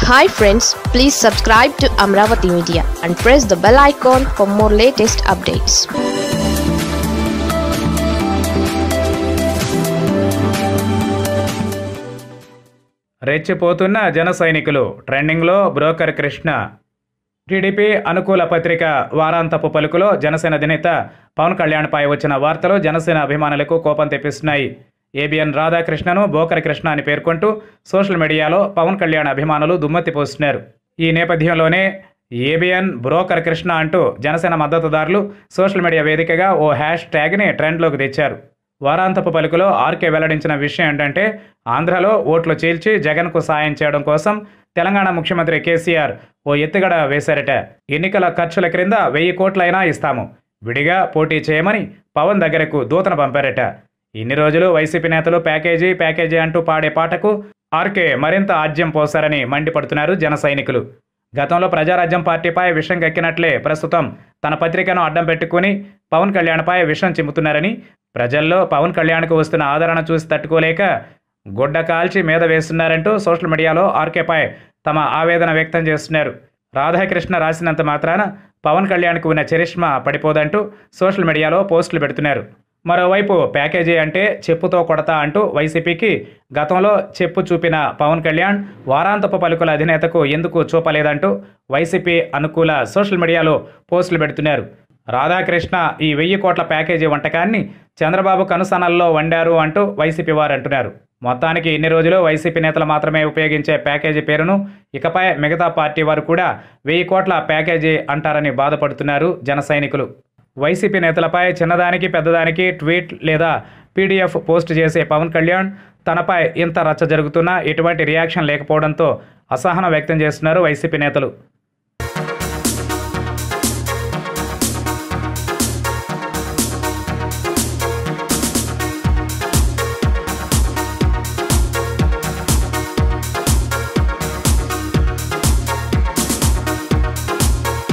hi friends please subscribe to Amaravati media and press the bell icon for more latest updates రెచ్చిపోతున్న జన సైనికులు ట్రెండింగ్లో broker Krishna TDP అనుకూల పత్రిక వారాంతపు పలుకులో జనసేన అధినేత పవన్ కళ్యాణ్పై వచ్చిన వార్తలు జనసేన అభిమానులకు కోపం తెప్పిస్తున్నాయి ఏబిఎన్ రాధాకృష్ణను బోకర్ కృష్ణ అని పేర్కొంటూ సోషల్ మీడియాలో పవన్ కళ్యాణ్ అభిమానులు దుమ్మెత్తి పోస్తున్నారు ఈ నేపథ్యంలోనే ఏబిఎన్ బ్రోకర్ కృష్ణ అంటూ జనసేన మద్దతుదారులు సోషల్ మీడియా వేదికగా ఓ హ్యాష్ ట్యాగ్ని ట్రెండ్లోకి తెచ్చారు వారాంతపు పలుకులో ఆర్కే వెల్లడించిన విషయం ఏంటంటే ఆంధ్రలో ఓట్లు చీల్చి జగన్కు సాయం చేయడం కోసం తెలంగాణ ముఖ్యమంత్రి కేసీఆర్ ఓ ఎత్తుగడ వేశారట ఎన్నికల ఖర్చుల క్రింద వెయ్యి కోట్లైనా ఇస్తాము విడిగా పోటీ చేయమని పవన్ దగ్గరకు దూతను పంపారట ఇన్ని రోజులు వైసీపీ నేతలు ప్యాకేజీ ప్యాకేజీ అంటూ పాడే పాటకు ఆర్కే మరింత ఆజ్యం పోశారని మండిపడుతున్నారు జన సైనికులు గతంలో ప్రజారాజ్యం పార్టీపై విషం కక్కినట్లే ప్రస్తుతం తన పత్రికను అడ్డం పెట్టుకుని పవన్ కళ్యాణ్పై విషం చిమ్ముతున్నారని ప్రజల్లో పవన్ కళ్యాణ్కు వస్తున్న ఆదరణ చూసి తట్టుకోలేక గుడ్డ కాల్చి మీద వేస్తున్నారంటూ సోషల్ మీడియాలో ఆర్కేపై తమ ఆవేదన వ్యక్తం చేస్తున్నారు రాధాకృష్ణ రాసినంత మాత్రాన పవన్ కళ్యాణ్కు ఉన్న చరిష్మా పడిపోదంటూ సోషల్ మీడియాలో పోస్టులు పెడుతున్నారు మరోవైపు ప్యాకేజీ అంటే చెప్పుతో కొడతా అంటూ వైసీపీకి గతంలో చెప్పు చూపిన పవన్ కళ్యాణ్ వారాంతపు పలుకుల అధినేతకు ఎందుకు చూపలేదంటూ వైసీపీ అనుకూల సోషల్ మీడియాలో పోస్టులు పెడుతున్నారు రాధాకృష్ణ ఈ వెయ్యి కోట్ల ప్యాకేజీ వంటకాన్ని చంద్రబాబు కనుసనల్లో వండారు అంటూ వైసీపీ వారు అంటున్నారు మొత్తానికి ఇన్ని రోజులు వైసీపీ నేతలు మాత్రమే ఉపయోగించే ప్యాకేజీ పేరును ఇకపై మిగతా పార్టీ వారు కూడా వెయ్యి కోట్ల ప్యాకేజీ అంటారని బాధపడుతున్నారు జన సైనికులు వైసీపీ నేతలపై చిన్నదానికి పెద్దదానికి ట్వీట్ లేదా పీడీఎఫ్ పోస్ట్ చేసే పవన్ కళ్యాణ్ తనపై ఇంత రచ్చ జరుగుతున్నా ఎటువంటి రియాక్షన్ లేకపోవడంతో అసహనం వ్యక్తం చేస్తున్నారు వైసీపీ నేతలు